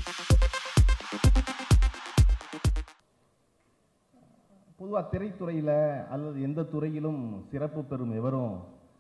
பொதுவாக திரைத்துறையில் அல்லது எந்த துறையிலும் சிறப்பு பெறும் எவரும்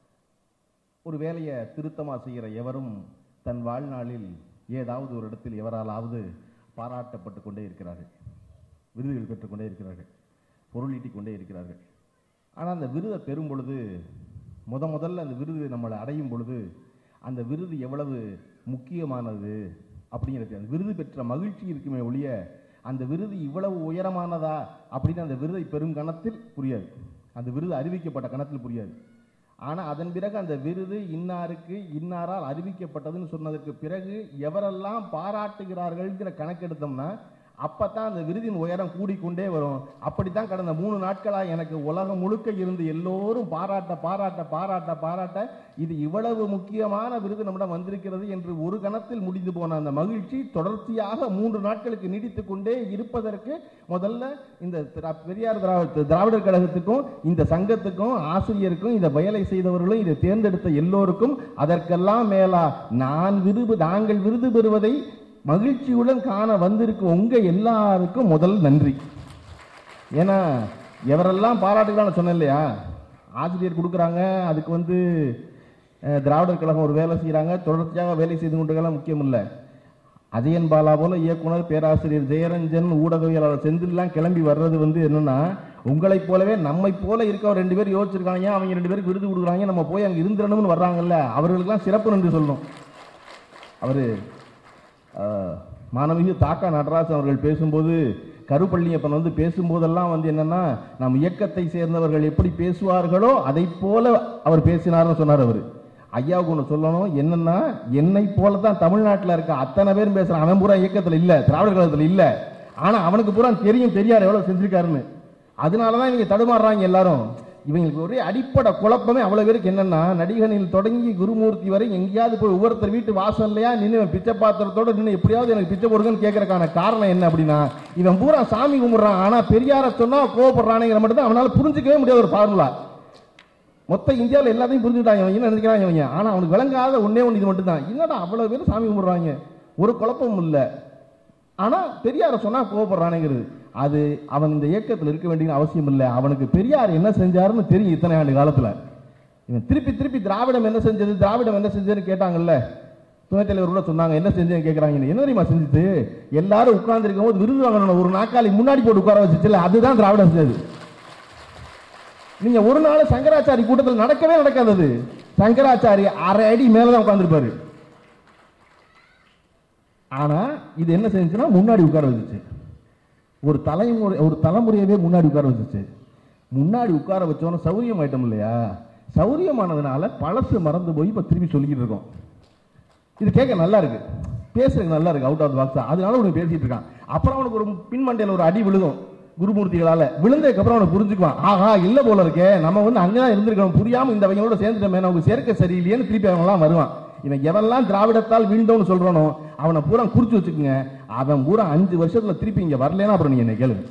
ஒரு வேலையை திருத்தமாக செய்கிற எவரும் தன் வாழ்நாளில் ஏதாவது ஒரு இடத்தில் எவராலாவது பாராட்டப்பட்டு கொண்டே இருக்கிறார்கள் விருதுகள் பெற்றுக்கொண்டே இருக்கிறார்கள் பொருளீட்டிக் கொண்டே இருக்கிறார்கள் ஆனால் அந்த விருதை பெறும் பொழுது முத முதல்ல அந்த விருது நம்மளை அடையும் பொழுது அந்த விருது எவ்வளவு முக்கியமானது அப்படிங்கிறது அந்த விருது பெற்ற மகிழ்ச்சி இருக்குமே ஒழிய அந்த விருது இவ்வளவு உயரமானதா அப்படின்னு அந்த விருதை பெறும் கணத்தில் புரியாது அந்த விருது அறிவிக்கப்பட்ட கணத்தில் புரியாது ஆனால் அதன் பிறகு அந்த விருது இன்னாருக்கு இன்னாரால் அறிவிக்கப்பட்டதுன்னு சொன்னதற்கு பிறகு எவரெல்லாம் பாராட்டுகிறார்கள்ங்கிற கணக்கெடுத்தோம்னா அப்பதான் அந்த விருதின் உயரம் கூடிக்கொண்டே வரும் அப்படித்தான் கடந்த மூணு நாட்களாக எனக்கு உலகம் முழுக்க இருந்து எல்லோரும் பாராட்ட பாராட்ட பாராட்ட பாராட்ட இது இவ்வளவு முக்கியமான விருது நம்மிடம் வந்திருக்கிறது என்று ஒரு கணத்தில் முடிந்து போன அந்த மகிழ்ச்சி தொடர்ச்சியாக மூன்று நாட்களுக்கு நீடித்துக் கொண்டே இருப்பதற்கு முதல்ல இந்த திரா- பெரியார் திராவிட திராவிடர் கழகத்துக்கும் இந்த சங்கத்துக்கும் ஆசிரியருக்கும் இந்த வேலை செய்தவர்களும் இதை தேர்ந்தெடுத்த எல்லோருக்கும் அதற்கெல்லாம் மேலா நான் விருது நாங்கள் விருது பெறுவதை மகிழ்ச்சியுடன் காண வந்திருக்கும் உங்க எல்லாருக்கும் முதல் நன்றி ஏன்னா எவரெல்லாம் பாராட்டுகிறான்னு சொன்னேன் இல்லையா ஆசிரியர் கொடுக்குறாங்க அதுக்கு வந்து அஹ், திராவிடர் கழகம் ஒரு வேலை செய்கிறாங்க தொடர்ச்சியாக வேலை செய்து கொண்டிருக்கலாம் முக்கியம் இல்லை அஜயன் பாலா போல இயக்குனர் பேராசிரியர் ஜெயரஞ்சன் ஊடகவியலாளர் செந்தில்லாம் கிளம்பி வர்றது வந்து என்னன்னா உங்களைப் போலவே நம்மை போல இருக்க ஒரு ரெண்டு பேர் யோசிச்சிருக்காங்க அவங்க ரெண்டு பேருக்கு விருது கொடுக்குறாங்க நம்ம போய் அங்கே இருந்துடணும்னு வர்றாங்கல்ல அவர்களுக்கெல்லாம் சிறப்பு நன்றி சொல்லணும் அவர் மாணவிகு தாக்கா நடராஜன் அவர்கள் பேசும்போது கருப்பள்ளியப்பன் வந்து பேசும்போதெல்லாம் வந்து என்னன்னா நம் இயக்கத்தை சேர்ந்தவர்கள் எப்படி பேசுவார்களோ அதை போல அவர் பேசினார்னு சொன்னார் அவர் ஐயாவுக்கு ஒன்று சொல்லணும் என்னன்னா என்னை போல தான் தமிழ்நாட்டில் இருக்க அத்தனை பேரும் பேசுறான் அவன் பூரா இயக்கத்தில் இல்லை திராவிடர் கழகத்தில் இல்லை ஆனா அவனுக்கு பூரா தெரியும் தெரியார் எவ்வளவு செஞ்சிருக்காருன்னு அதனால தான் இவங்க தடுமாறுறாங்க எல்லாரும் இவங்களுக்கு ஒரே அடிப்படை குழப்பமே அவ்வளவு பேருக்கு என்னன்னா நடிகனில் தொடங்கி குருமூர்த்தி வரை எங்கேயாவது போய் ஒவ்வொருத்தர் வீட்டு வாசல்லையா நின்று இவன் பிச்சை பாத்திரத்தோட நின்று எப்படியாவது எனக்கு பிச்சை போடுங்கன்னு கேட்கறக்கான காரணம் என்ன அப்படின்னா இவன் பூரா சாமி கும்பிடுறான் ஆனா பெரியார சொன்னா கோவப்படுறானுங்கிற மட்டும் தான் அவனால புரிஞ்சுக்கவே முடியாத ஒரு ஃபார்முலா மொத்த இந்தியாவில் எல்லாத்தையும் புரிஞ்சுட்டாங்க இவன் என்ன நினைக்கிறாங்க இவங்க ஆனா அவனுக்கு விளங்காத ஒண்ணே ஒன்று இது மட்டும் தான் என்னடா அவ்வளவு பேர் சாமி கும்பிடுறாங்க ஒரு குழப்பமும் இல்லை ஆனா பெரியார சொன்னா கோவப்படுறானுங்கிறது அது அவன் இந்த இயக்கத்தில் இருக்க வேண்டிய அவசியம் இல்லை அவனுக்கு பெரியார் என்ன செஞ்சாருன்னு தெரியும் இத்தனை ஆண்டு காலத்துல இவன் திருப்பி திருப்பி திராவிடம் என்ன செஞ்சது திராவிடம் என்ன செஞ்சதுன்னு கேட்டாங்கல்ல துணைத் தலைவர் கூட சொன்னாங்க என்ன செஞ்சேன்னு கேட்கறாங்க என்ன தெரியுமா செஞ்சுது எல்லாரும் உட்கார்ந்து போது விருது வாங்கணும் ஒரு நாக்காளி முன்னாடி போட்டு உட்கார வச்சுச்சுல அதுதான் திராவிடம் செஞ்சது நீங்க ஒரு நாள் சங்கராச்சாரி கூட்டத்தில் நடக்கவே நடக்காதது சங்கராச்சாரி அரை அடி மேலதான் உட்கார்ந்துருப்பாரு ஆனா இது என்ன செஞ்சுன்னா முன்னாடி உட்கார வச்சுச்சு ஒரு தலைமுறை ஒரு தலைமுறையவே முன்னாடி உட்கார வச்சுச்சு முன்னாடி உட்கார வச்சோன்னு சௌரியம் ஆயிட்டோம் இல்லையா சௌரியமானதுனால பழசு மறந்து போய் இப்ப திருப்பி சொல்லிக்கிட்டு இருக்கோம் இது கேட்க நல்லா இருக்கு பேசுறதுக்கு நல்லா இருக்கு அவுட் ஆஃப் பாக்ஸ் அதனால உனக்கு பேசிட்டு இருக்கான் அப்புறம் அவனுக்கு ஒரு பின்மண்டையில ஒரு அடி விழுகும் குருமூர்த்திகளால விழுந்ததுக்கு அப்புறம் அவனை புரிஞ்சுக்குவான் ஆஹா இல்ல போல இருக்கே நம்ம வந்து அங்கதான் இருந்திருக்கணும் புரியாம இந்த வகையோட சேர்ந்துட்டோமே நமக்கு சேர்க்க சரியில்லையேன்னு திருப்பி அவன் எல்லாம் வருவான் இவன் எவன்லாம் திராவிடத்தால் வீழ்ந்தவன்னு சொல்றானோ அவனை பூரா குறிச்சு வச்சுக்கோங்க அவன் பூரா அஞ்சு வருஷத்துல திருப்பி இங்க வரலன்னா அப்புறம் நீங்க என்ன கேளுங்க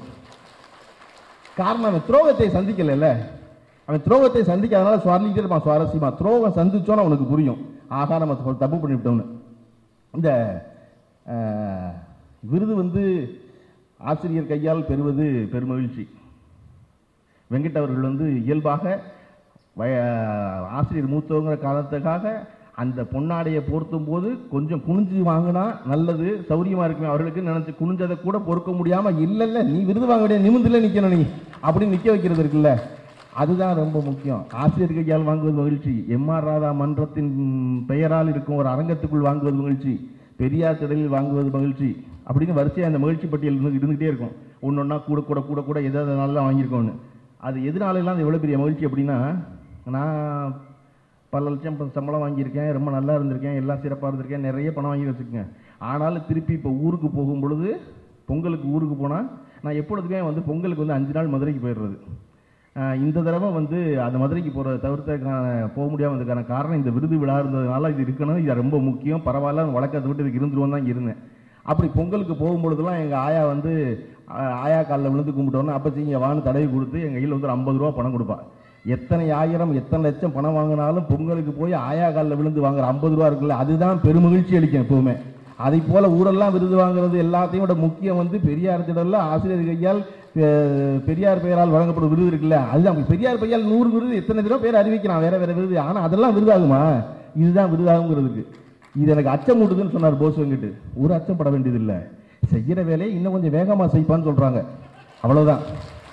காரணம் அவன் துரோகத்தை சந்திக்கல அவன் துரோகத்தை சந்திக்காதனால சொல்லிக்கிட்டே இருப்பான் சுவாரஸ்யமா துரோகம் சந்திச்சோன்னு அவனுக்கு புரியும் ஆகா நம்ம ஒரு தப்பு பண்ணிவிட்டோம்னு இந்த அஹ், விருது வந்து ஆசிரியர் கையால் பெறுவது பெருமகிழ்ச்சி வெங்கட் அவர்கள் வந்து இயல்பாக வய ஆசிரியர் மூத்தவங்கிற காரணத்துக்காக அந்த பொன்னாடையை போர்த்தும் போது கொஞ்சம் குனிஞ்சு வாங்கினா நல்லது சௌரியமா இருக்குமே அவர்களுக்கு நினைச்சு குனிஞ்சதை கூட பொறுக்க முடியாம இல்ல இல்ல நீ விருது வாங்க வேண்டிய நிமிந்தில நிக்கணும் நீ அப்படின்னு நிக்க வைக்கிறது இருக்குல்ல அதுதான் ரொம்ப முக்கியம் ஆசிரியர் கையால் வாங்குவது மகிழ்ச்சி எம் ஆர் ராதா மன்றத்தின் பெயரால் இருக்கும் ஒரு அரங்கத்துக்குள் வாங்குவது மகிழ்ச்சி பெரியார் திடலில் வாங்குவது மகிழ்ச்சி அப்படின்னு வரிசையா அந்த மகிழ்ச்சி பட்டியல் இருந்து- இருந்துகிட்டே இருக்கும் ஒன்னொன்னா கூட கூட கூட கூட எதாவது நாளெல்லாம் வாங்கியிருக்கோன்னு அது எதனால எல்லாம் அது எவ்வளவு பெரிய மகிழ்ச்சி அப்படின்னா நான் பல லட்சம் ப- சம்பளம் வாங்கியிருக்கேன் ரொம்ப நல்லா இருந்திருக்கேன் எல்லாம் சிறப்பாக இருந்திருக்கேன் நிறைய பணம் வாங்கி வச்சுருக்கேன் ஆனாலும் திருப்பி இப்போ ஊருக்கு போகும் பொழுது பொங்கலுக்கு ஊருக்கு போனால் நான் எப்பொழுதுமே வந்து பொங்கலுக்கு வந்து அஞ்சு நாள் மதுரைக்கு போயிடுறது ஆஹ் இந்த தடவை வந்து அந்த மதுரைக்கு போகிறத தவிர்த்ததுக்கான போக முடியாமல் இருந்ததுக்கான காரணம் இந்த விருது விழா இருந்ததுனால இது இருக்கணும் இது ரொம்ப முக்கியம் பரவாயில்ல அந்த வழக்கத்தை விட்டு இதுக்கு இருந்துருவோம் தான் இருந்தேன் அப்படி பொங்கலுக்கு போகும்பொழுதெல்லாம் எங்கள் ஆயா வந்து ஆஹ் ஆயா காலில் விழுந்து கும்பிட்டோன்னு அப்போ இங்கே வான்னு தடவி கொடுத்து எங்கள் கையில் வந்து ஒரு ஐம்பது ரூபா பணம் கொடுப்பா எத்தனை ஆயிரம் எத்தனை லட்சம் பணம் வாங்கினாலும் பொங்கலுக்கு போய் ஆயா காலில் விழுந்து வாங்குற ஐம்பது ரூபா இருக்குல்ல அதுதான் பெருமகிழ்ச்சி அளிக்கும் எப்பவுமே அதை போல ஊரெல்லாம் விருது வாங்குறது எல்லாத்தையும் விட முக்கியம் வந்து பெரியார் திடல்ல ஆசிரியர் கையால் பெ- பெரியார் பெயரால் வழங்கப்படும் விருது இருக்குல்ல அதுதான் பெரியார் பெயரால் நூறு விருது எத்தனை தடவை பேர் அறிவிக்கிறான் வேற வேற விருது ஆனா அதெல்லாம் விருதாகுமா இதுதான் விருதாகுங்கிறதுக்கு இது எனக்கு அச்சமூட்டுதுன்னு சொன்னார் போஸ் வெங்கிட்டு ஒரு அச்சப்பட வேண்டியது இல்ல செய்யற வேலையை இன்னும் கொஞ்சம் வேகமா செய்ப்பான்னு சொல்றாங்க அவ்வளவுதான்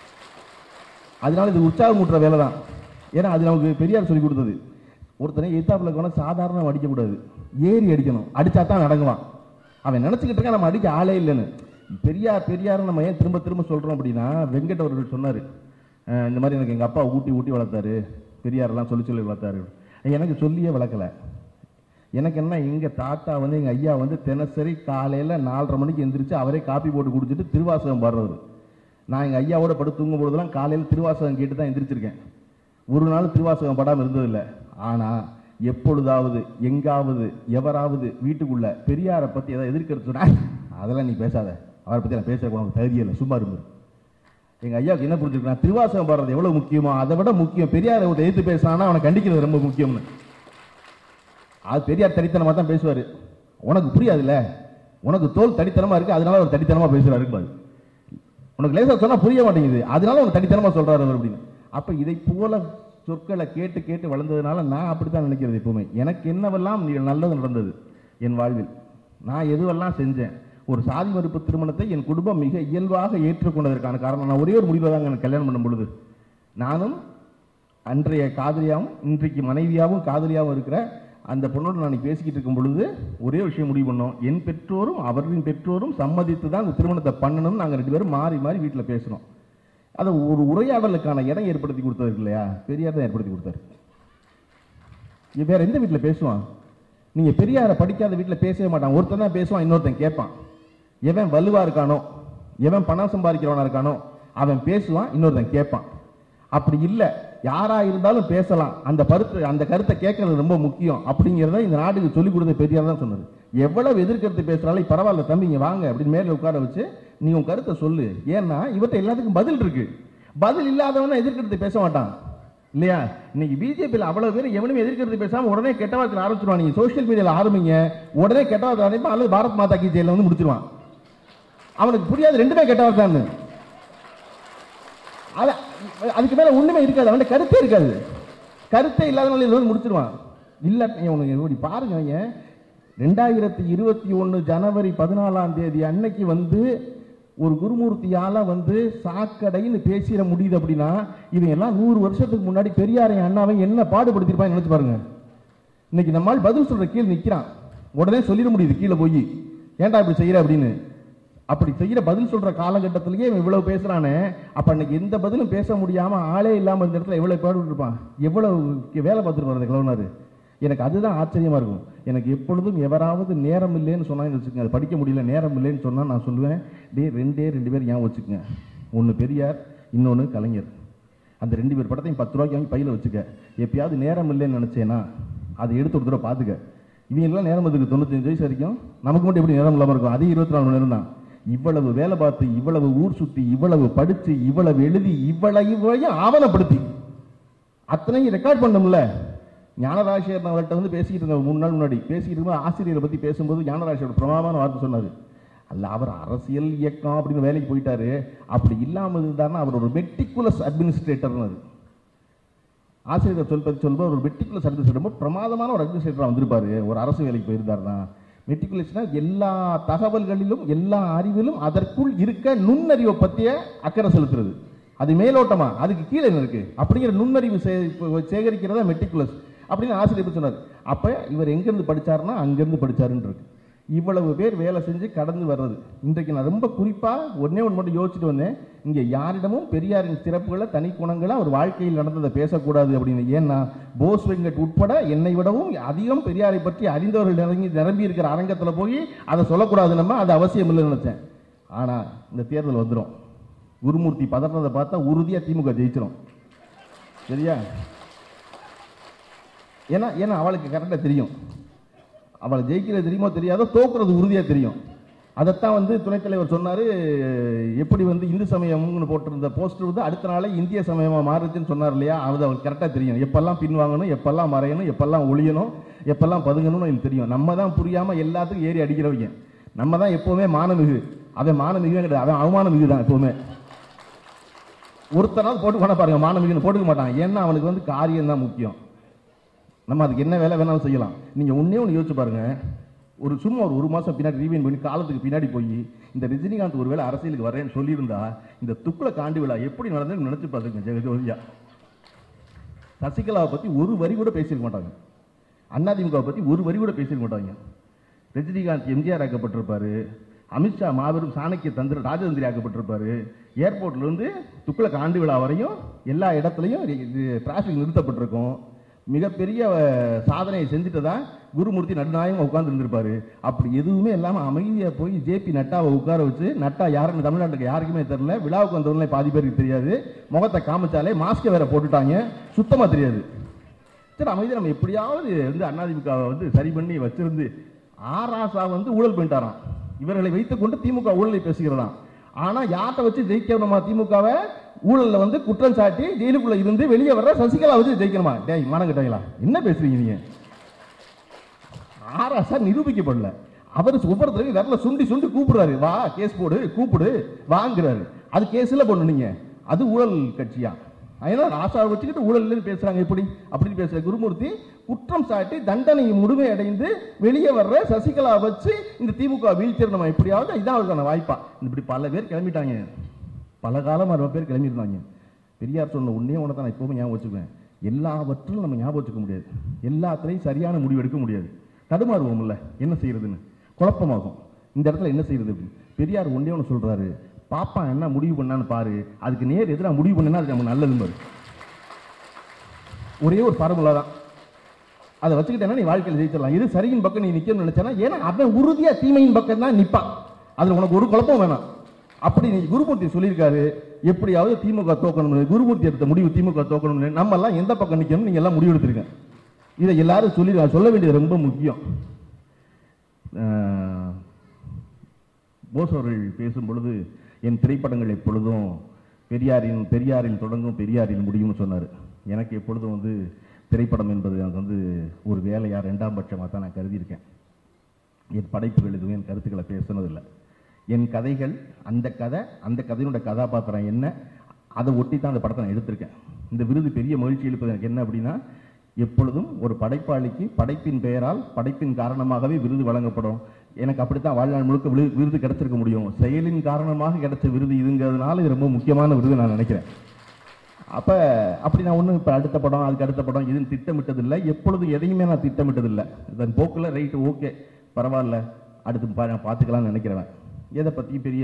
அதனால இது உற்சாகமூட்டுற வேலை தான் ஏன்னா அது நமக்கு பெரியார் சொல்லி கொடுத்தது ஒருத்தனை எத்தாப்புல இருக்கவன சாதாரண அடிக்கக்கூடாது ஏறி அடிக்கணும் அடிச்சா தான் அடங்குவான் அவன் நினைச்சுக்கிட்டு இருக்கான் நம்ம அடிக்க ஆளே இல்லைன்னு பெரியார் பெரியார் நம்ம ஏன் திரும்ப திரும்ப சொல்றோம் அப்படின்னா வெங்கட் அவர்கள் சொன்னாரு அஹ் இந்த மாதிரி எனக்கு எங்க அப்பா ஊட்டி ஊட்டி வளர்த்தாரு பெரியாரெல்லாம் சொல்லி சொல்லி வளர்த்தாரு எனக்கு சொல்லியே வளர்க்கல எனக்கு என்ன எங்க தாத்தா வந்து எங்க ஐயா வந்து தினசரி காலையில நாலரை மணிக்கு எந்திரிச்சு அவரே காப்பி போட்டு குடிச்சிட்டு திருவாசகம் பாடுறவர் நான் எங்க ஐயாவோட படுத்து தூங்கும் பொழுதெல்லாம் காலையில திருவாசகம் கேட்டு தான் எந்திரிச்சிருக்கேன் ஒரு நாள் திருவாசகம் படாம இருந்ததில்லை ஆனா எப்பொழுதாவது எங்காவது எவராவது வீட்டுக்குள்ள பெரியாரை பத்தி ஏதாவது எதிர்க்கிறது சொன்னா அதெல்லாம் நீ பேசாத அவரை பத்தி நான் பேச உனக்கு தகுதியே இல்லை சும்மா இருந்து எங்க ஐயாவுக்கு என்ன புரிஞ்சிருக்கா திருவாசகம் பாடுறது எவ்வளவு முக்கியமோ அதை விட முக்கியம் பெரியாரை ஒருத்தன் எதிர்த்து பேசினானா அவனை கண்டிக்கிறது ரொம்ப முக்கியம்னு அது பெரியார் தடித்தனமா தான் பேசுவாரு உனக்கு புரியாதுல்ல உனக்கு தோல் தடித்தனமா இருக்கு அதனால அவர் தடித்தனமா பேசுறாரு பாரு உனக்கு லேசா சொன்னா புரிய மாட்டேங்குது அதனால உனக்கு தடித்தனமா சொல்றாரு அவர் அப்படின்னு அப்ப இதை போல சொற்களை கேட்டு கேட்டு வளர்ந்ததுனால நான் அப்படித்தான் நினைக்கிறது எப்பவுமே எனக்கு என்னவெல்லாம் நீ- நல்லது நடந்தது என் வாழ்வில் நான் எதுவெல்லாம் செஞ்சேன் ஒரு சாதி மறுப்பு திருமணத்தை என் குடும்பம் மிக இயல்பாக ஏற்றுக்கொண்டதற்கான காரணம் நான் ஒரே ஒரு முடிவை தாங்க எனக்கு கல்யாணம் பண்ணும் பொழுது நானும் அன்றைய காதலியாவும் இன்றைக்கு மனைவியாவும் காதலியாவும் இருக்கிற அந்த பொண்ணோடு நான் இன்னைக்கு பேசிக்கிட்டு இருக்கும் பொழுது ஒரே விஷயம் முடிவு பண்ணோம் என் பெற்றோரும் அவரின் பெற்றோரும் சம்மதித்து தான் இந்த திருமணத்தை பண்ணணும்னு நாங்கள் ரெண்டு பேரும் மாறி மாறி வீட்டில் பேசணும் அதை ஒரு உரையாடலுக்கான இடம் ஏற்படுத்தி கொடுத்தது இருக்கு இல்லையா பெரியார் தான் ஏற்படுத்தி கொடுத்தாரு இங்க வேற எந்த வீட்டில் பேசுவான் நீங்க பெரியாரை படிக்காத வீட்டில் பேசவே மாட்டான் ஒருத்தன் தான் பேசுவான் இன்னொருத்தன் கேட்பான் எவன் வலுவா இருக்கானோ எவன் பணம் சம்பாதிக்கிறவனா இருக்கானோ அவன் பேசுவான் இன்னொருத்தன் கேட்பான் அப்படி இல்ல யாரா இருந்தாலும் பேசலாம் அந்த கருத்து அந்த கருத்தை கேட்கறது ரொம்ப முக்கியம் அப்படிங்கிறத இந்த நாட்டுக்கு சொல்லிக் கொடுத்த பெரியார் தான் சொன்னது எவ்வளவு எதிர்கருத்து பேசுறாலும் பரவாயில்ல தம்பி இங்க வாங்க அப்படின்னு மேல உட்கார வச்சு நீ உன் கருத்தை சொல்லு ஏன்னா இவர்கிட்ட எல்லாத்துக்கும் பதில் இருக்கு பதில் இல்லாதவன எதிர்கருத்து பேச மாட்டான் இல்லையா இன்னைக்கு பிஜேபியில் அவ்வளவு பேர் எவனும் எதிர்க்கிறது பேசாம உடனே கெட்ட வார்த்தை ஆரம்பிச்சிருவான் நீங்க சோஷியல் மீடியால ஆரம்பிங்க உடனே கெட்ட வார்த்தை ஆரம்பிப்பான் அல்லது பாரத் மாதா கி ஜெயில வந்து முடிச்சிருவான் அவனுக்கு புரியாது ரெண்டுமே கெட்ட வார்த்தைன்னு அது அதுக்கு மேல ஒண்ணுமே இருக்காது அவன் கருத்தே இருக்காது கருத்தே இல்லாதவங்க இதை வந்து முடிச்சிருவான் இல்ல உனக்கு இப்படி பாருங்க அவங்க ரெண்டாயிரத்தி இருபத்தி ஒன்னு ஜனவரி பதினாலாம் தேதி அன்னைக்கு வந்து ஒரு குருமூர்த்தியால வந்து சாக்கடைன்னு பேசிட முடியுது அப்படின்னா இவங்க எல்லாம் நூறு வருஷத்துக்கு முன்னாடி பெரியாரையும் அண்ணாவையும் என்ன பாடுபடுத்திருப்பாங்க நினைச்சு பாருங்க இன்னைக்கு நம்மால் பதில் சொல்ற கீழே நிக்கிறான் உடனே சொல்லிட முடியுது கீழே போய் ஏன்டா இப்படி செய்யற அப்படின்னு அப்படி செய்யற பதில் சொல்ற காலகட்டத்திலேயே இவன் இவ்வளவு பேசுறானே அப்ப அன்னைக்கு எந்த பதிலும் பேச முடியாம ஆளே இல்லாம இந்த இடத்துல எவ்வளவு பாடுபட்டு இருப்பான் எவ்வளவு கி- வேலை பார்த்துட்டு வர்றது கிளவுனாரு எனக்கு அதுதான் ஆச்சரியமா இருக்கும் எனக்கு எப்பொழுதும் எவராவது நேரம் இல்லைன்னு சொன்னாங்கன்னு வச்சுக்கோங்க அது படிக்க முடியல நேரம் இல்லைன்னு சொன்னா நான் சொல்லுவேன் டே ரெண்டே ரெண்டு பேர் ஞாபகம் வச்சுக்கோங்க ஒன்னு பெரியார் இன்னொன்னு கலைஞர் அந்த ரெண்டு பேர் படத்தையும் பத்து ரூபாய்க்கு வாங்கி பையில வச்சுக்க எப்பயாவது நேரம் இல்லைன்னு நினைச்சேனா அதை எடுத்து ஒரு தடவை பார்த்துக்க இவங்க எல்லாம் நேரம் இருக்கு தொண்ணூத்தஞ்சு வயசு வரைக்கும் நமக்கு மட்டும் எப்படி நேரம் இல்லாம இருக்கும் அதே இருபத்தி நாலு மணி நேரம் தான் இவ்வளவு வேலை பார்த்து இவ்வளவு ஊர் சுத்தி இவ்வளவு படிச்சு இவ்வளவு எழுதி இவ்வளவு இவ்வளையும் ஆவணப்படுத்தி அத்தனையும் ரெக்கார்ட் பண்ணோம்ல ஞானராஜர் அவர்கிட்ட வந்து பேசிக்கிட்டு இருந்த மூணு நாள் முன்னாடி பேசிக்கிட்டு இருக்கும்போது ஆசிரியரை பத்தி பேசும்போது ஞானராஜரோட பிரமாதமான வார்த்தை சொன்னாரு அல்ல அவர் அரசியல் இயக்கம் அப்படின்னு வேலைக்கு போயிட்டாரு அப்படி இல்லாமல் இருந்தாருன்னா அவர் ஒரு மெட்டிகுலஸ் அட்மினிஸ்ட்ரேட்டர்னு ஆசிரியர் சொல் பற்றி சொல்லும்போது ஒரு மெட்டிகுலஸ் அட்மினிஸ்ட்ரேட்டர் ரொம்ப பிரமாதமான ஒரு அட்மினிஸ்ட்ரேட்டராக வந்திருப்பாரு ஒரு அரசு வேலைக்கு போயிருந்தாருன்னா மெட்டிகுலஸ்னா எல்லா தகவல்களிலும் எல்லா அறிவிலும் அதற்குள் இருக்க நுண்ணறிவை பற்றிய அக்கறை செலுத்துறது அது மேலோட்டமா அதுக்கு கீழே என்ன இருக்கு அப்படிங்கிற நுண்ணறிவு சே- சேகரிக்கிறதா மெட்டிகுலஸ் அப்படின்னு ஆசிரியர் பத்தி சொன்னார் அப்ப இவர் எங்கிருந்து படிச்சாருன்னா அங்கிருந்து படிச்சாருன்னு இருக்கு இவ்வளவு பேர் வேலை செஞ்சு கடந்து வர்றது இன்றைக்கு நான் ரொம்ப குறிப்பா ஒண்ணே ஒன்று மட்டும் யோசிச்சுட்டு வந்தேன் இங்க யாரிடமும் பெரியாரின் சிறப்புகளை தனி குணங்களை அவர் வாழ்க்கையில் நடந்ததை பேசக்கூடாது அப்படின்னு ஏன்னா போஸ் வெங்கட் உட்பட என்னை விடவும் அதிகம் பெரியாரை பற்றி அறிந்தவர்கள் நிரம்பி நிரம்பி இருக்கிற அரங்கத்துல போய் அதை சொல்லக்கூடாது நம்ம அது அவசியம் இல்லைன்னு நினைச்சேன் ஆனா இந்த தேர்தல் வந்துடும் குருமூர்த்தி பதறதை பார்த்தா உறுதியா திமுக ஜெயிச்சிடும் சரியா ஏன்னா ஏன்னா அவளுக்கு கரெக்டாக தெரியும் அவளை ஜெயிக்கிறது தெரியுமோ தெரியாதோ தோக்குறது உறுதியாக தெரியும் அதைத்தான் வந்து துணைத் தலைவர் சொன்னாரு எப்படி வந்து இந்து சமயம்னு போட்டிருந்த போஸ்டர் வந்து அடுத்த நாளே இந்திய சமயமா மாறுச்சுன்னு சொன்னார் இல்லையா அது அவருக்கு கரெக்டாக தெரியும் எப்பெல்லாம் பின்வாங்கணும் எப்பெல்லாம் மறையணும் எப்பெல்லாம் ஒளியணும் எப்பெல்லாம் பதுங்கணும்னு எனக்கு தெரியும் நம்ம தான் புரியாம எல்லாத்துக்கும் ஏறி அடிக்கிறவங்க நம்ம தான் எப்பவுமே மானமிகு அவன் மானமிகுவே கிடையாது அவன் அவமானமிகு தான் எப்பவுமே ஒருத்தனாவது போட்டு பண்ண பாருங்க மானமிகுன்னு போட்டுக்க மாட்டான் ஏன்னா அவனுக்கு வந்து காரியம் தான் முக்கியம் நம்ம அதுக்கு என்ன வேலை வேணாலும் செய்யலாம் நீங்க ஒண்ணே ஒன்று யோசிச்சு பாருங்க ஒரு சும்மா ஒரு ஒரு மாசம் பின்னாடி ரீவைன் பண்ணி காலத்துக்கு பின்னாடி போய் இந்த ரஜினிகாந்த் ஒருவேளை அரசியலுக்கு வரேன்னு சொல்லியிருந்தா இந்த துக்குள காண்டி விழா எப்படி நடந்ததுன்னு நினைச்சு பாத்துங்க ஜெகஜோதியா சசிகலாவை பத்தி ஒரு வரி கூட பேசியிருக்க மாட்டாங்க அதிமுகவை பத்தி ஒரு வரி கூட பேசியிருக்க மாட்டாங்க ரஜினிகாந்த் எம்ஜிஆர் ஆக்கப்பட்டிருப்பாரு அமித்ஷா மாபெரும் சாணக்கிய தந்திர ராஜதந்திரி ஆக்கப்பட்டிருப்பாரு ஏர்போர்ட்ல இருந்து துக்குள ஆண்டு விழா வரையும் எல்லா இடத்துலையும் டிராஃபிக் நிறுத்தப்பட்டிருக்கும் மிகப்பெரிய அஹ், சாதனையை செஞ்சுட்டு தான் குருமூர்த்தி நடுநாயகம் உட்கார்ந்து இருந்திருப்பாரு அப்படி எதுவுமே இல்லாம அமைதியா போய் ஜேபி நட்டாவை உட்கார வச்சு நட்டா யாருன்னு தமிழ்நாட்டுக்கு யாருக்குமே தெரியல விழாவுக்கு வந்தவங்களே பாதி பேருக்கு தெரியாது முகத்தை காமிச்சாலே மாஸ்கை வேற போட்டுட்டாங்க சுத்தமா தெரியாது சரி அமைதி நம்ம எப்படியாவது வந்து அதிமுகவை வந்து சரி பண்ணி வச்சிருந்து ஆராசா வந்து ஊழல் பண்ணிட்டாராம் இவர்களை வைத்துக் கொண்டு திமுக ஊழலை பேசுகிறதாம் ஆனா யார்கிட்ட வச்சு ஜெயிக்கணுமா திமுகவை ஊழல்ல வந்து குற்றம் சாட்டி ஜெயிலுக்குள்ள இருந்து வெளியே வர்ற சசிகலா வச்சு ஜெயிக்கணுமா டேய் மானங்கிட்டீங்களா என்ன பேசுறீங்க நீங்க ஆராசா நிரூபிக்கப்படல அவர் ஒவ்வொரு தடவையும் விரல சுண்டி சுண்டி கூப்பிடுறாரு வா கேஸ் போடு கூப்பிடு வாங்குறாரு அது கேஸ்ல பண்ணுனீங்க அது ஊழல் கட்சியா அதனால ஆசாவை வச்சுக்கிட்டு ஊழல் இல்லைன்னு பேசுறாங்க எப்படி அப்படின்னு பேசுற குருமூர்த்தி குற்றம் சாட்டி தண்டனை முழுமை அடைந்து வெளியே வர்ற சசிகலா வச்சு இந்த திமுக வீழ்ச்சியை நம்ம எப்படியாவது இதான் அவருக்கான வாய்ப்பா இப்படி பல பேர் கிளம்பிட்டாங்க பல காலமா ரொம்ப பேர் கிளம்பியிருந்தாங்க பெரியார் சொன்ன உன்னே ஒன்று தான் நான் எப்பவுமே ஞாபகம் வச்சுக்குவேன் எல்லாவற்றிலும் நம்ம ஞாபகம் வச்சுக்க முடியாது எல்லாத்துலையும் சரியான முடிவு எடுக்க முடியாது தடுமாறுவோம்ல என்ன செய்யறதுன்னு குழப்பமாகும் இந்த இடத்துல என்ன செய்யறது அப்படின்னு. பெரியார் ஒன்றே ஒன்று சொல்றாரு பாப்பா என்ன முடிவு பண்ணான்னு பாரு அதுக்கு நேர் எதிராக முடிவு பண்ணா அது நம்ம நல்லதுன்னு பாரு ஒரே ஒரு ஃபார்முலா தான் அதை வச்சுக்கிட்டேன்னா நீ வாழ்க்கையில் ஜெயிச்சிடலாம் இது சரியின் பக்கம் நீ நிக்கணும்னு நினைச்சனா ஏன்னா அவன் உறுதியா தீமையின் பக்கம் தான் நிப்பான் அதுல உனக்கு ஒரு குழப்பம் வேணாம் அப்படி நீ குருமூர்த்தி சொல்லியிருக்காரு எப்படியாவது திமுக தோக்கணும்னு குருமூர்த்தி எடுத்த முடிவு திமுக தோக்கணும்னு நம்ம எல்லாம் எந்த பக்கம் நிக்கணும் நீங்க எல்லாம் முடிவு எடுத்திருக்க இதை எல்லாரும் சொல்லி சொல்ல வேண்டியது ரொம்ப முக்கியம் அஹ், போஸ் அவர்கள் பேசும் பொழுது என் திரைப்படங்கள் எப்பொழுதும் பெரியாரின் பெரியாரில் தொடங்கும் பெரியாரில் முடியும்னு சொன்னார் எனக்கு எப்பொழுதும் வந்து திரைப்படம் என்பது அது வந்து ஒரு வேலையா ரெண்டாம் பட்சமாக தான் நான் கருதியிருக்கேன் என் படைப்புகள் எதுவும் என் கருத்துக்களை பேசுனதில்லை என் கதைகள் அந்த கதை அந்த கதையினுடைய கதாபாத்திரம் என்ன அதை ஒட்டி தான் அந்த படத்தை நான் எடுத்திருக்கேன் இந்த விருது பெரிய மகிழ்ச்சி எழுப்பது எனக்கு என்ன அப்படின்னா எப்பொழுதும் ஒரு படைப்பாளிக்கு படைப்பின் பெயரால் படைப்பின் காரணமாகவே விருது வழங்கப்படும் எனக்கு அப்படித்தான் வாழ்நாள் முழுக்க விரு- விருது கிடைச்சிருக்க முடியும் செயலின் காரணமாக கிடைச்ச விருது இதுங்கிறதுனால இது ரொம்ப முக்கியமான விருது நான் நினைக்கிறேன் அப்ப அப்படி நான் ஒன்றும் இப்போ அடுத்த படம் அதுக்கு அடுத்த படம் எதுவும் திட்டமிட்டதில்லை எப்பொழுதும் எதையுமே நான் திட்டமிட்டதில்லை இதன் போக்கில் ரைட்டு ஓகே பரவாயில்ல அடுத்து பா பார்த்துக்கலாம்னு நினைக்கிறவன் எதை பற்றி பெரிய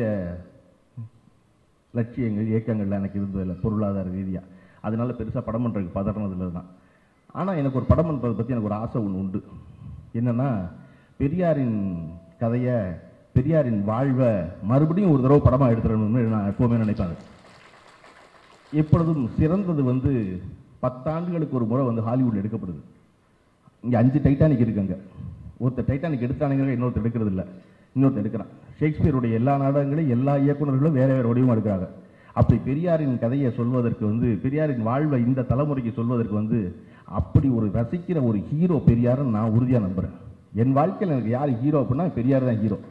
லட்சியங்கள் இயக்கங்கள்ல எனக்கு இருந்ததில்லை பொருளாதார ரீதியாக அதனால பெருசாக படம் பண்ணுறதுக்கு பதறினதில்லை தான் ஆனால் எனக்கு ஒரு படம் பண்ணுறதை பற்றி எனக்கு ஒரு ஆசை ஒன்று உண்டு என்னன்னா பெரியாரின் கதையை பெரியாரின் வாழ்வை மறுபடியும் ஒரு தடவை படமாக எடுத்துடணும்னு நான் எப்போவுமே நினைப்பேன் அது. எப்பொழுதும் சிறந்தது வந்து பத்தாண்டுகளுக்கு ஒரு முறை வந்து ஹாலிவுட்ல எடுக்கப்படுது இங்க அஞ்சு டைட்டானிக் இருக்குங்க ஒருத்தர் டைட்டானிக் எடுத்தானுங்க இன்னொருத்தர் எடுக்கிறது இல்ல இன்னொருத்தர் எடுக்கிறான் ஷேக்ஸ்பியருடைய எல்லா நாடகங்களையும் எல்லா இயக்குனர்களும் வேற வேற வடிவமா எடுக்கிறாங்க அப்படி பெரியாரின் கதையை சொல்வதற்கு வந்து பெரியாரின் வாழ்வை இந்த தலைமுறைக்கு சொல்வதற்கு வந்து அப்படி ஒரு ரசிக்கிற ஒரு ஹீரோ பெரியாருன்னு நான் உறுதியா நம்புறேன் என் வாழ்க்கையில் எனக்கு யார் ஹீரோ அப்படின்னா பெரியார் தான் ஹீரோ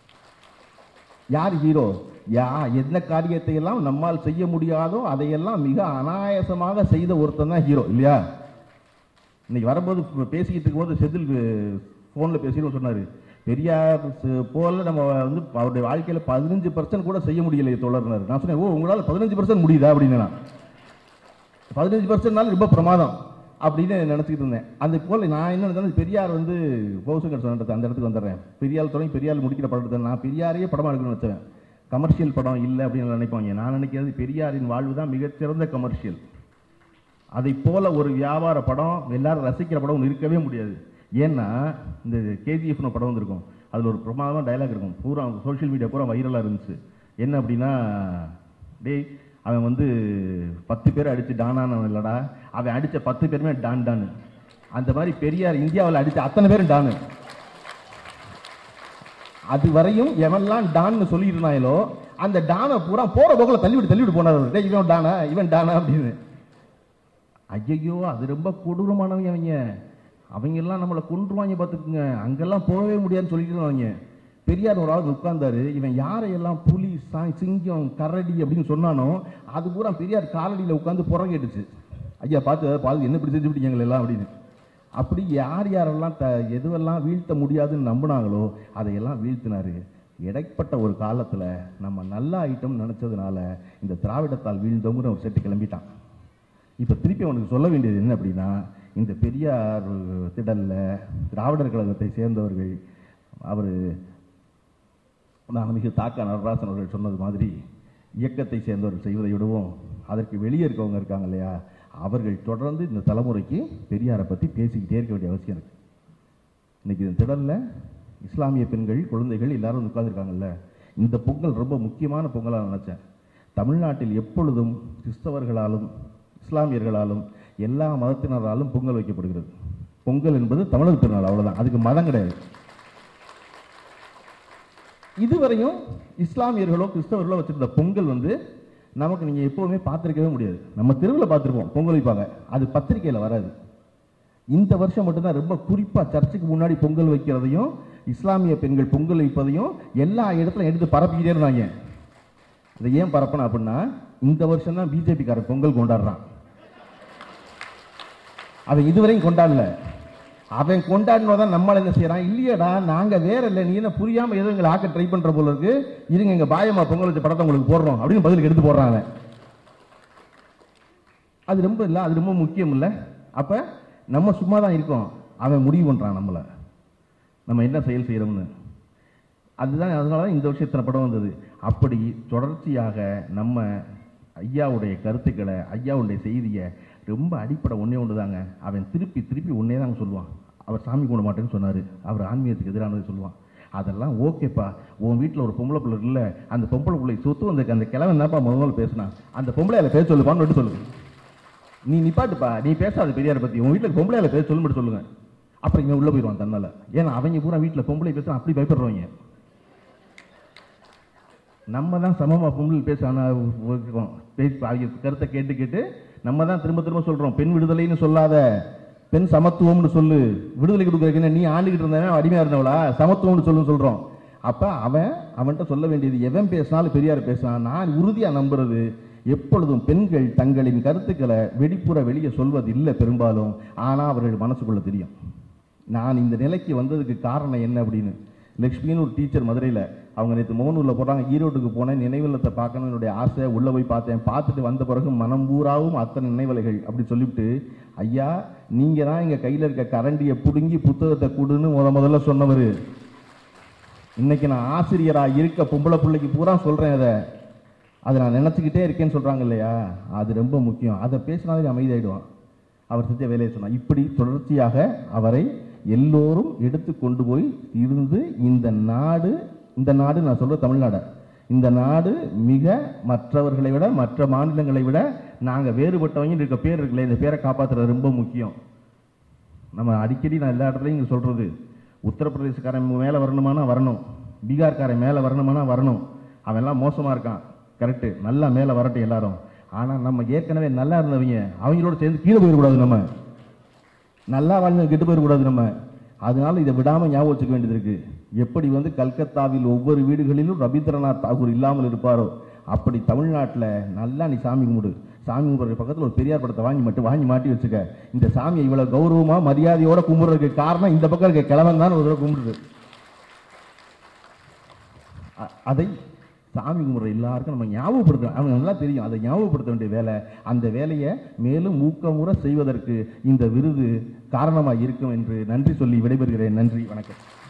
யார் ஹீரோ யா எந்த காரியத்தை எல்லாம் நம்மால் செய்ய முடியாதோ அதையெல்லாம் மிக அனாயாசமாக செய்த ஒருத்தன் தான் ஹீரோ இல்லையா இன்னைக்கு வரும்போது ப- பேசிக்கிட்டு இருக்கும்போது செதில் ஃபோனில் பேசிட்டு சொன்னாரு பெரியார் ச- போல நம்ம வந்து அவருடைய வாழ்க்கையில பதினஞ்சு பர்சன்ட் கூட செய்ய முடியலையே தொடர்னாரு நான் சொன்னேன் ஓ உங்களால் பதினஞ்சு பர்சன்ட் முடியுதா அப்படின்னு நான் பதினஞ்சு பர்சன்ட்னால ரொம்ப பிரமாதம் அப்படின்னு நினச்சிக்கிட்டு இருந்தேன் அந்த போல நான் என்ன நினைச்சேன்னா, பெரியார் வந்து பௌசங்கர் சொன்னது அந்த இடத்துக்கு வந்துடுறேன் பெரியார் தொடங்கி பெரியார் முடிக்கிற படத்தை நான் பெரியாரையே படமா எடுக்கணும்னு வச்சேன் கமர்ஷியல் படம் இல்லை அப்படின்னு நினைப்பாங்க நான் நினைக்கிறது பெரியாரின் வாழ்வு தான் மிகச்சிறந்த கமர்ஷியல் அதை போல ஒரு வியாபார படம் எல்லாரும் ரசிக்கிற படம் ஒன்று இருக்கவே முடியாது ஏன்னா இந்த கேஜிஎஃப்னு படம் வந்திருக்கும் அதில் ஒரு பிரமாதமான டயலாக் இருக்கும் பூரா சோஷியல் மீடியா பூரா வைரலாக இருந்துச்சு என்ன அப்படின்னா டேய் அவன் வந்து பத்து பேர் அடிச்சு டானானவன் இல்லடா அவன் அடிச்ச பத்து பேருமே டான் டானு அந்த மாதிரி பெரியார் இந்தியாவில் அடிச்ச அத்தனை பேரும் டானு அது வரையும் எவன்லாம் டான்னு சொல்லிட்டு இருந்தாங்களோ அந்த டானை பூரா போற போக்கில் தள்ளிவிட்டு தள்ளிவிட்டு போனார் அவரு. டேய் இவன் டானா இவன் டானா அப்படின்னு ஐயையோ அது ரொம்ப கொடூரமானவங்க அவங்க அவங்க எல்லாம் நம்மளை கொன்றுவாங்க பார்த்துக்குங்க அங்கெல்லாம் போகவே முடியாதுன்னு சொல்லிட்டு இருந்தாங்க பெரியார் ஒரு ஆள் உட்கார்ந்தாரு இவன் யாரையெல்லாம் புலி சா- சிங்கம் கரடி அப்படின்னு சொன்னானோ அது பூரா பெரியார் காலடியில் உட்காந்து புறம் கேட்டுச்சு ஐயா பார்த்து பார்த்து என்ன இப்படி செஞ்சு விட்டீங்க எல்லாம் அப்படின்னு அப்படி யார் யாரெல்லாம் த எதுவெல்லாம் வீழ்த்த முடியாதுன்னு நம்பினாங்களோ அதையெல்லாம் வீழ்த்தினாரு இடைப்பட்ட ஒரு காலத்தில் நம்ம நல்ல ஐட்டம் நினச்சதுனால இந்த திராவிடத்தால் வீழ்ந்தோங்கிற ஒரு செட்டு கிளம்பிட்டான் இப்போ திருப்பி அவனுக்கு சொல்ல வேண்டியது என்ன அப்படின்னா இந்த பெரியார் திடல்ல திராவிடர் கழகத்தை சேர்ந்தவர்கள் அவர் நான் மிக தாக்கா நடராசன் அவர்கள் சொன்னது மாதிரி இயக்கத்தை சேர்ந்தவர்கள் செய்வதை விடவும் அதற்கு வெளியே இருக்கவங்க இருக்காங்க இல்லையா அவர்கள் தொடர்ந்து இந்த தலைமுறைக்கு பெரியாரை பற்றி பேசிக்கிட்டே இருக்க வேண்டிய அவசியம் இருக்கு இன்னைக்கு இந்த திடல்ல இஸ்லாமிய பெண்கள் குழந்தைகள் எல்லாரும் வந்து உட்கார்ந்திருக்காங்கல்ல இந்த பொங்கல் ரொம்ப முக்கியமான பொங்கலாக நினைச்சேன் தமிழ்நாட்டில் எப்பொழுதும் கிறிஸ்தவர்களாலும் இஸ்லாமியர்களாலும் எல்லா மதத்தினராலும் பொங்கல் வைக்கப்படுகிறது பொங்கல் என்பது தமிழர் திருநாள் அவ்வளவுதான் அதுக்கு மதம் கிடையாது இதுவரையும் இஸ்லாமியர்களோ கிறிஸ்தவர்களோ வச்சிருந்த பொங்கல் வந்து நமக்கு நீங்க எப்பவுமே பார்த்திருக்கவே முடியாது நம்ம தெருவில் பார்த்திருப்போம் பொங்கல் வைப்பாங்க அது பத்திரிக்கையில வராது இந்த வருஷம் மட்டும்தான் ரொம்ப குறிப்பா சர்ச்சுக்கு முன்னாடி பொங்கல் வைக்கிறதையும் இஸ்லாமிய பெண்கள் பொங்கல் வைப்பதையும் எல்லா இடத்துலையும் எடுத்து பரப்பிக்கிட்டே இருந்தாங்க இதை ஏன் பரப்பணும் அப்படின்னா இந்த வருஷம் தான் பிஜேபிக்காரன் பொங்கல் கொண்டாடுறான் அவன் இதுவரையும் கொண்டாடல அவன் கொண்டாடினதான் நம்மள என்ன செய்யறான் இல்லையடா நாங்க வேற இல்லை நீ என்ன புரியாம ஏதோ எங்களை ஆக்க ட்ரை பண்ற போல இருக்கு இருங்க எங்க பாயமா பொங்கல் வச்ச படத்தை உங்களுக்கு போடுறோம் அப்படின்னு பதிலுக்கு எடுத்து போடுறான் அவன் அது ரொம்ப இல்ல அது ரொம்ப முக்கியம் இல்ல அப்ப நம்ம சும்மா தான் இருக்கோம் அவன் முடிவு பண்றான் நம்மள நம்ம என்ன செயல் செய்யறோம்னு அதுதான் அதனால தான் இந்த வருஷம் இத்தனை படம் வந்தது அப்படி தொடர்ச்சியாக நம்ம ஐயாவுடைய கருத்துக்களை ஐயாவுடைய செய்தியை ரொம்ப அடிப்படை ஒன்றே ஒன்று தாங்க அவன் திருப்பி திருப்பி ஒன்றே தாங்க சொல்லுவான் அவர் சாமி கும்பிட மாட்டேன்னு சொன்னார் அவர் ஆன்மீகத்துக்கு எதிரானது சொல்லுவான் அதெல்லாம் ஓகேப்பா உன் வீட்டில் ஒரு பொம்பளை பிள்ளை இல்லை அந்த பொம்பளை பிள்ளை சொத்து வந்திருக்கு அந்த கிழவன் என்னப்பா முதல்ல பேசினான் அந்த பொம்பளை அதில் பேச சொல்லுப்பான்னு மட்டும் சொல்லு நீ நிப்பாட்டுப்பா நீ பேசாத பெரியாரை பற்றி உன் வீட்டில் பொம்பளையில பேச சொல்லு மட்டும் சொல்லுங்க அப்புறம் இவன் உள்ளே போயிடுவான் தன்னால ஏன்னா அவங்க பூரா வீட்டில் பொம்பளை பேசுறான் அப்படி பயப்படுறவங்க நம்ம தான் சமமா பொங்கல் பேச ஆனால் பேசி அவங்க கருத்தை கேட்டு கேட்டு நம்ம தான் திரும்ப திரும்ப சொல்றோம் பெண் விடுதலைன்னு சொல்லாத பெண் சமத்துவம்னு சொல்லு விடுதலை கொடுக்குறதுக்கு நீ ஆண்டுகிட்டு இருந்தவன் அடிமையா இருந்தவளா சமத்துவம்னு சொல்லுன்னு சொல்றோம் அப்ப அவன் அவன்கிட்ட சொல்ல வேண்டியது எவன் பேசினாலும் பெரியார் பேசினான் நான் உறுதியா நம்புறது எப்பொழுதும் பெண்கள் தங்களின் கருத்துக்களை வெடிப்புற வெளியே சொல்வது இல்லை பெரும்பாலும் ஆனா அவர்கள் மனசுக்குள்ள தெரியும் நான் இந்த நிலைக்கு வந்ததுக்கு காரணம் என்ன அப்படின்னு லக்ஷ்மின்னு ஒரு டீச்சர் மதுரையில் அவங்க நேற்று மோனூரில் போடுறாங்க ஈரோட்டுக்கு போனேன் நினைவில்லத்தை பார்க்கணும் என்னுடைய ஆசை உள்ளே போய் பார்த்தேன் பார்த்துட்டு வந்த பிறகு மனம் பூராவும் அத்தனை நினைவலைகள் அப்படி சொல்லிவிட்டு ஐயா நீங்கள் தான் எங்கள் கையில் இருக்க கரண்டியை பிடுங்கி புத்தகத்தை கொடுன்னு முத முதல்ல சொன்னவர் இன்னைக்கு நான் ஆசிரியராக இருக்க பொம்பளை பிள்ளைக்கு பூரா சொல்கிறேன் அதை அதை நான் நினச்சிக்கிட்டே இருக்கேன்னு சொல்கிறாங்க இல்லையா அது ரொம்ப முக்கியம் அதை பேசினாலே அமைதியாயிடுவான் அவர் செஞ்ச வேலையை சொன்னார் இப்படி தொடர்ச்சியாக அவரை எல்லோரும் எடுத்து கொண்டு போய் இருந்து இந்த நாடு இந்த நாடு நான் சொல்ற தமிழ்நாடு இந்த நாடு மிக மற்றவர்களை விட மற்ற மாநிலங்களை விட நாங்க வேறுபட்டவங்க இருக்க பேர் இருக்குல்ல இந்த பேரை காப்பாத்துறது ரொம்ப முக்கியம் நம்ம அடிக்கடி நான் எல்லா இடத்துலையும் இங்க சொல்றது உத்தரப்பிரதேசக்காரன் மேல வரணுமானா வரணும் பீகார்காரன் மேல வரணுமானா வரணும் அவன் எல்லாம் மோசமா இருக்கான் கரெக்ட் நல்லா மேல வரட்டும் எல்லாரும் ஆனா நம்ம ஏற்கனவே நல்லா இருந்தவங்க அவங்களோட சேர்ந்து கீழே போயிடக்கூடாது நம்ம நல்லா வாழ்ந்து கெட்டு போயிடக்கூடாது நம்ம அதனால இதை விடாம ஞாபகம் வச்சுக்க வேண்டியது இருக்கு எப்படி வந்து கல்கத்தாவில் ஒவ்வொரு வீடுகளிலும் ரவீந்திரநாத் தாகூர் இல்லாமல் இருப்பாரோ அப்படி தமிழ்நாட்டில் நல்லா நீ சாமி கும்பிடு சாமி கும்பிடுற பக்கத்தில் ஒரு பெரியார் படத்தை வாங்கி மட்டும் வாங்கி மாட்டி வச்சுக்க இந்த சாமியை இவ்வளவு கௌரவமா மரியாதையோட கும்பிடுறதுக்கு காரணம் இந்த பக்கம் இருக்க கிழவன் தான் ஒரு தடவை கும்பிடுது அ- அதை சாமி கும்பிட்ற எல்லாருக்கும் நம்ம ஞாபகப்படுத்தணும் அவங்க நல்லா தெரியும் அதை ஞாபகப்படுத்த வேண்டிய வேலை அந்த வேலையை மேலும் ஊக்கமுற செய்வதற்கு இந்த விருது காரணமாக இருக்கும் என்று நன்றி சொல்லி விடைபெறுகிறேன் நன்றி வணக்கம்